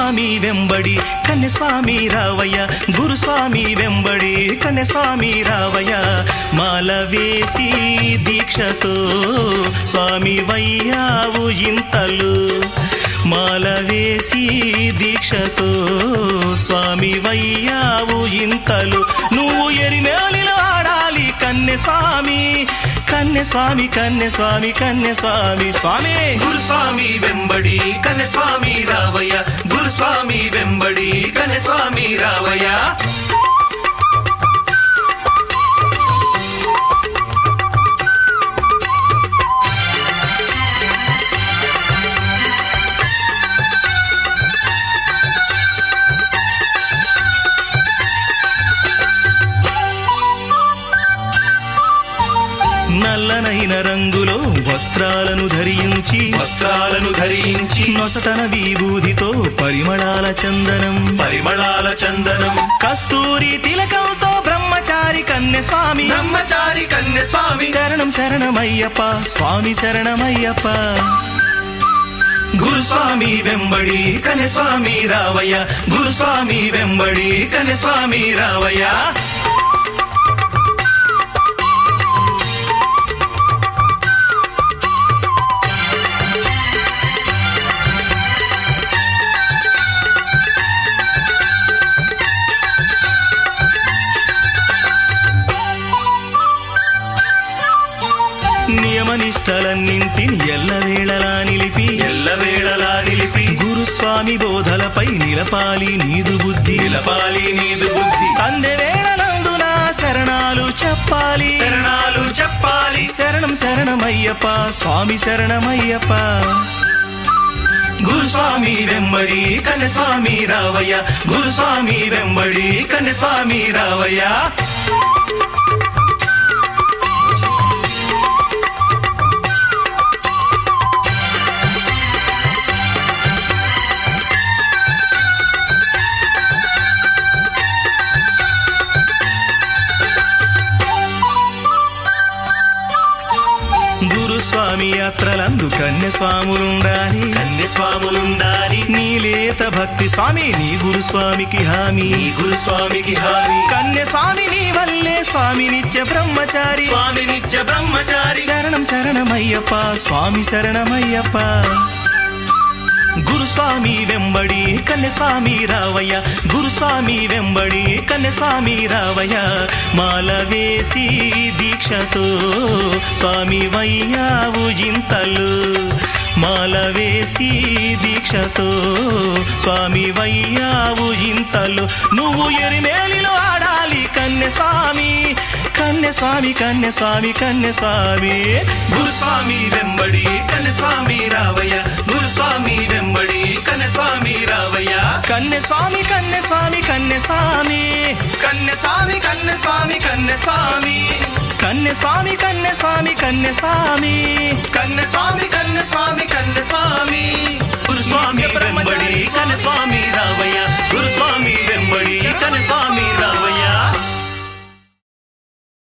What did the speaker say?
గురుస్వామి వెంబడి కన్యస్వామి రావయ్య గురుస్వామి వెంబడి కన్యస్వామి రావయ్య మాల వేసి దీక్షతో స్వామి వయ్యావు ఇంతలు మాల వేసి దీక్షతో స్వామి వయ్యావు ఇంతలు నువ్వు ఎరిమేలిలో ఆడాలి కన్నె స్వామి కన్నె స్వామి కన్నె స్వామి కన్నె స్వామి స్వామి గురుస్వామి వెంబడి కన్యస్వామి రావయ్య గురుస్వామి వెంబడి కన్యస్వామి రావయ్య నల్లనైన రంగులో వస్త్రాలను ధరించి వస్త్రాలను ధరించి నొసటన విభూదితో పరిమళాల చందనం పరిమళాల చందనం కస్తూరి తిలకంతో బ్రహ్మచారి కన్నె స్వామి బ్రహ్మచారి కన్యస్వామి శరణం శరణమయ్యప్ప స్వామి శరణమయ్యప్ప గురుస్వామి వెంబడి కన్యస్వామి రావయ్య గురుస్వామి వెంబడి కన్యస్వామి రావయ్య నియమనిష్టలన్నింటిని ఎల్లవేళలా నిలిపి ఎల్లవేళలా నిలిపి గురుస్వామి బోధలపై నిలపాలి నీదు బుద్ధి నిలపాలి నీదు బుద్ధి సంధ్య వేళలందున శరణాలు చెప్పాలి శరణాలు చెప్పాలి శరణం శరణమయ్యప్ప స్వామి శరణమయ్యప్ప గురుస్వామి వెంబడి కన్యస్వామి రావయ్య గురుస్వామి వెంబడి కన్యస్వామి రావయ్య గురుస్వామి యాత్రలందు కన్యస్వాములుండాలి కన్యస్వాములుండాలి నీలేత భక్తి స్వామి నీ గురుస్వామికి హామీ నీ గురుస్వామికి హామీ కన్యస్వామి నీ వల్లే స్వామి నిత్య బ్రహ్మచారి స్వామి నిత్య బ్రహ్మచారి శరణం శరణమయ్యప్ప స్వామి శరణమయ్యప్ప గురుస్వామి వెంబడి కన్యస్వామి రావయ్య గురుస్వామి వెంబడి కన్యస్వామి రావయ్య మాల వేసి దీక్షతో స్వామి వయ్యావు ఇంతలు మాల వేసి దీక్షతో స్వామి వయ్యావు ఇంతలు నువ్వు ఎరిమేలిలో ఆడాలి కన్యస్వామి కన్యస్వామి కన్యస్వామి కన్యస్వామి గురుస్వామి వెంబడి కన్యస్వామి రావయ్య గురుస్వామి వెంబడి కన్యస్వామి రావయ్య కన్యస్వామి కన్యస్వామి కన్యస్వామి కన్యస్వామి కన్యస్వామి కన్యస్వామి కన్యస్వామి కన్యస్వామి కన్యస్వామి కన్యస్వామి కన్యస్వామి కన్యస్వామి గురుస్వామి వెంబడి కన్యస్వామి రావయ్య గురుస్వామి వెంబడి కన్యస్వామి రావయ్య